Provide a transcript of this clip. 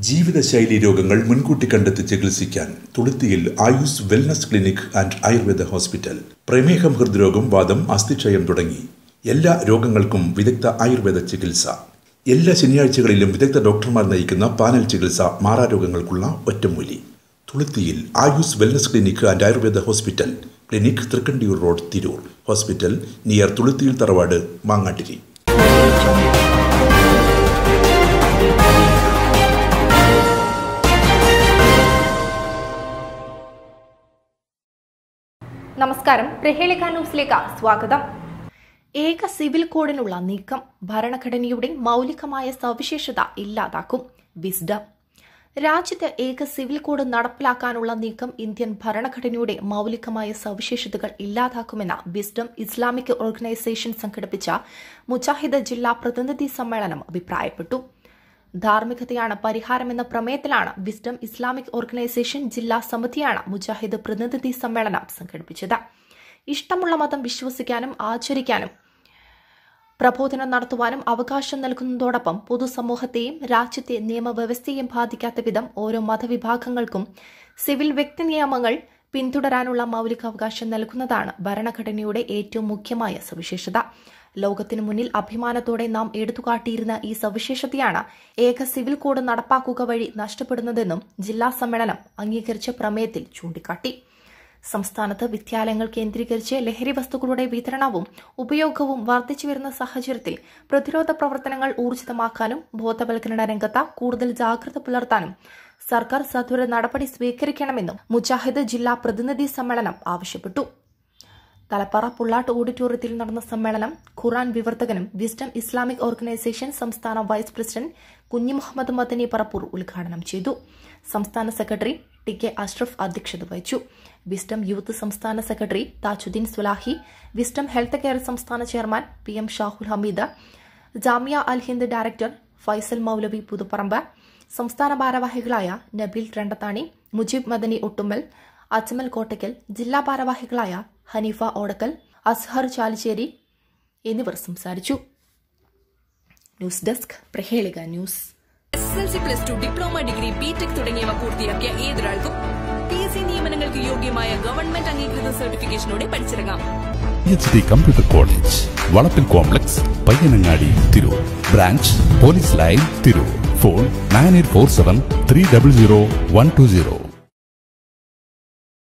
ജീവിതശൈലി രോഗങ്ങൾ മുൻകൂട്ടി കണ്ടെത്തി ചികിത്സിക്കാൻ തുളുത്തിയിൽ Ayus wellness clinic and Ayurveda hospital പ്രമേഹം ഹൃദ്രോഗം വാദം അസ്ഥിക്ഷയം തുടങ്ങി എല്ലാ രോഗങ്ങൾക്കും വിദഗ്ധ ആയുർവേദ ചികിത്സ എല്ലാ ശനിയാഴ്ചകളിലും വിദഗ്ധ ഡോക്ടർമാർ നയിക്കുന്ന പാനൽ ചികിത്സ മാറാരോഗങ്ങൾക്കുള്ള ഒറ്റമൂലി തുളുത്തിയിൽ Ayus wellness clinic and Ayurveda hospital clinic Thrikkandiyoor road Tirur hospital near തുളുത്തിയിൽ തറവാട് മാങ്ങാട്ടിരി നമസ്കാരം പ്രഹേളിക ന്യൂസിലേക്ക് സ്വാഗതം ഏക സിവിൽ കോഡിനുള്ള നീക്കം ഭരണഘടനയുടെ മൗലികമായ സവിശേഷത ഇല്ലാതാക്കും വിസ്ഡം രാജ്യത്ത് ഏക സിവിൽ കോഡ് നടപ്പിലാക്കാനുള്ള നീക്കം ഇന്ത്യൻ ഭരണഘടനയുടെ മൗലികമായ സവിശേഷതകൾ ഇല്ലാതാക്കുമെന്ന് വിസ്ഡം ഇസ്ലാമിക് ഓർഗനൈസേഷൻ സംഘടിപ്പിച്ച മുജാഹിദ് ജില്ലാ പ്രതിനിധി സമ്മേളനം അഭിപ്രായപ്പെട്ടു ധാർമ്മികതയാണ് പരിഹാരമെന്ന പ്രമേയത്തിലാണ് വിസ്ഡം ഇസ്ലാമിക് ഓർഗനൈസേഷൻ ജില്ലാ സമിതിയാണ് മുജാഹിദ് പ്രതിനിധി സമ്മേളനം സംഘടിപ്പിച്ചത് ഇഷ്ടമുള്ള മതം വിശ്വസിക്കാനും ആചരിക്കാനും പ്രബോധനം നടത്തുവാനും അവകാശം നൽകുന്നതോടൊപ്പം പൊതുസമൂഹത്തെയും രാജ്യത്തെ നിയമവ്യവസ്ഥയെയും ബാധിക്കാത്ത വിധം ഓരോ മതവിഭാഗങ്ങൾക്കും സിവിൽ വ്യക്തി നിയമങ്ങൾ പിന്തുടരാനുള്ള മൌലികാവകാശം നൽകുന്നതാണ് ഭരണഘടനയുടെ ഏറ്റവും മുഖ്യമായ സവിശേഷത ലോകത്തിനു മുന്നിൽ അഭിമാനത്തോടെ നാം എടുത്തുകാട്ടിയിരുന്ന ഈ സവിശേഷതയാണ് ഏക സിവിൽ കോഡ് നടപ്പാക്കുക വഴി നഷ്ടപ്പെടുന്നതെന്നും ജില്ലാ സമ്മേളനം അംഗീകരിച്ച പ്രമേയത്തിൽ ചൂണ്ടിക്കാട്ടി സംസ്ഥാനത്ത് വിദ്യാലയങ്ങൾ കേന്ദ്രീകരിച്ച് ലഹരി വസ്തുക്കളുടെ വിതരണവും ഉപയോഗവും വർദ്ധിച്ചു വരുന്ന സാഹചര്യത്തിൽ പ്രതിരോധ പ്രവർത്തനങ്ങൾ ഊർജിതമാക്കാനും ബോധവൽക്കരണ രംഗത്ത് കൂടുതൽ ജാഗ്രത പുലർത്താനും സർക്കാർ സത്വര നടപടി സ്വീകരിക്കണമെന്നും മുജാഹിദ് ജില്ലാ പ്രതിനിധി സമ്മേളനം ആവശ്യപ്പെട്ടു തലപ്പാറ പുള്ളാട്ട് ഓഡിറ്റോറിയത്തിൽ നടന്ന സമ്മേളനം ഖുറാൻ വിവർത്തകനും വിസ്ഡം ഇസ്ലാമിക് ഓർഗനൈസേഷൻ സംസ്ഥാന വൈസ് പ്രസിഡന്റ് കുഞ്ഞി മുഹമ്മദ് മദനി പറപ്പൂർ ഉദ്ഘാടനം ചെയ്തു സംസ്ഥാന സെക്രട്ടറി ടി കെ അഷ്റഫ് അധ്യക്ഷത വഹിച്ചു വിസ്ഡം യൂത്ത് സംസ്ഥാന secretary Thajudheen Sulahi wisdom health care സംസ്ഥാന chairman P M Shahul Hameed Jamia Al Hind director Faisal Moulavi Puthuparamba സംസ്ഥാന ഭാരവാഹികളായ നബീൽ രണ്ടത്താണി മുജീബ് മദനി ഒട്ടുമ്മൽ അജ്മൽ കോട്ടയ്ക്കൽ ജില്ലാ ഭാരവാഹികളായ ഹനീഫ ഓടക്കൽ അസ്ഹർ ചാലിശ്ശേരി എന്നിവർ സംസാരിച്ചു ന്യൂസ് ഡെസ്ക് പ്രഹേളിക news S L C plus two diploma degree BTech തുടങ്ങിയവ പൂർത്തിയാക്കിയ ഏതൊരാൾക്കും പി എസ് സി നിയമനങ്ങൾക്ക് യോഗ്യമായ ഗവൺമെന്റ് അംഗീകൃത സർട്ടിഫിക്കേഷനോടെ പഠിച്ചിറങ്ങാം H D computer college Valappil complex Payyanangadi Tirur branch police line Tirur phone nine eight four seven three double zero one two zero